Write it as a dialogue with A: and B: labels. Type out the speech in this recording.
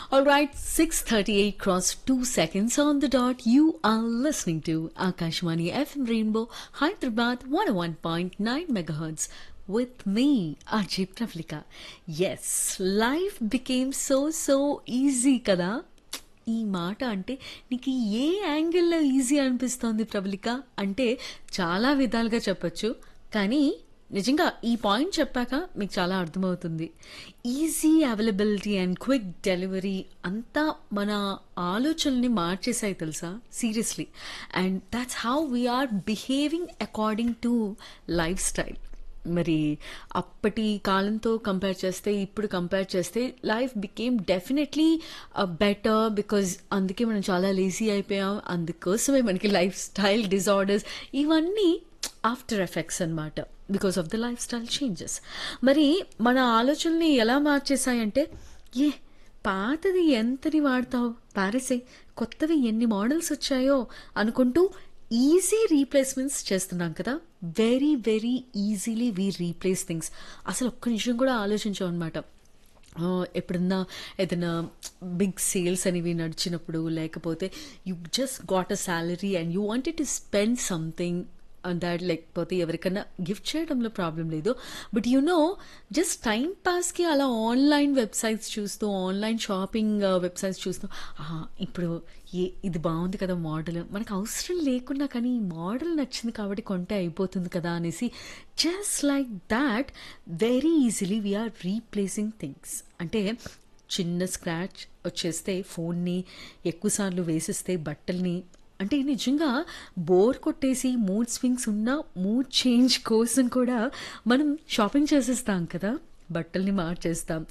A: All right, 6:38 cross 2 seconds on the dot. You are listening to Akashwani FM Rainbow Hyderabad 101.9 megahertz with me, Ajay Pravlika. Yes, life became so so easy కదా ఈ మాట అంటే నీకు ఏ యాంగిల్లో easy అనిపిస్తోంది ప్రబలిక అంటే చాలా విధాలుగా చెప్పొచ్చు కానీ నిజంగా ఈ పాయింట్ చెప్పాక మీకు చాలా అర్థమవుతుంది easy availability and quick delivery అంతా మన ఆలోచనల్ని మార్చేసాయి తెలుసా seriously and that's how we are behaving according to lifestyle మరి అప్పటి కాలంతో కంపేర్ చేస్తే ఇప్పుడు కంపేర్ చేస్తే life became definitely better because అందుకే మనం చాలా లేజీ అయిపోయాం అందుకోసమే మనకి లైఫ్ స్టైల్ డిజార్డర్స్ ఇవన్నీ ఆఫ్టర్ ఎఫెక్ట్స్ అనమాట because of the lifestyle changes మరి మన ఆలోచనల్ని ఎలా మార్చేసాయంటే ఏ పాతది ఎంతని వాడతావు పారేసే కొత్తవి ఎన్ని మోడల్స్ వచ్చాయో అనుకుంటూ ఈజీ రీప్లేస్మెంట్స్ చేస్తున్నాం కదా very very easily we replace things అసలు ఒక్క నిమిషం కూడా ఆలోచించాం అనమాట ఎప్పుడన్నా ఏదైనా బిగ్ సేల్స్ అనేవి నడిచినప్పుడు లేకపోతే you just got a salary and you wanted to spend something that లేకపోతే ఎవరికైనా గిఫ్ట్ చేయడంలో ప్రాబ్లం లేదు but you know just time పాస్కి అలా ఆన్లైన్ వెబ్సైట్స్ చూస్తూ ఆన్లైన్ షాపింగ్ వెబ్సైట్స్ చూస్తూ ఇప్పుడు ఏ ఇది బాగుంది కదా మోడల్ మనకు అవసరం లేకున్నా కానీ ఈ మోడల్ నచ్చింది కాబట్టి కొంటే అయిపోతుంది కదా అనేసి just like that very easily we are replacing things అంటే చిన్న స్క్రాచ్ వచ్చేస్తే ఫోన్ని ఎక్కువసార్లు వేసిస్తే బట్టల్ని అంటే నిజంగా బోర్ కొట్టేసి మూడ్ స్వింగ్స్ ఉన్న మూడ్ చేంజ్ కోసం కూడా మనం షాపింగ్ చేసేస్తాం కదా బట్టల్ని మార్చేస్తాం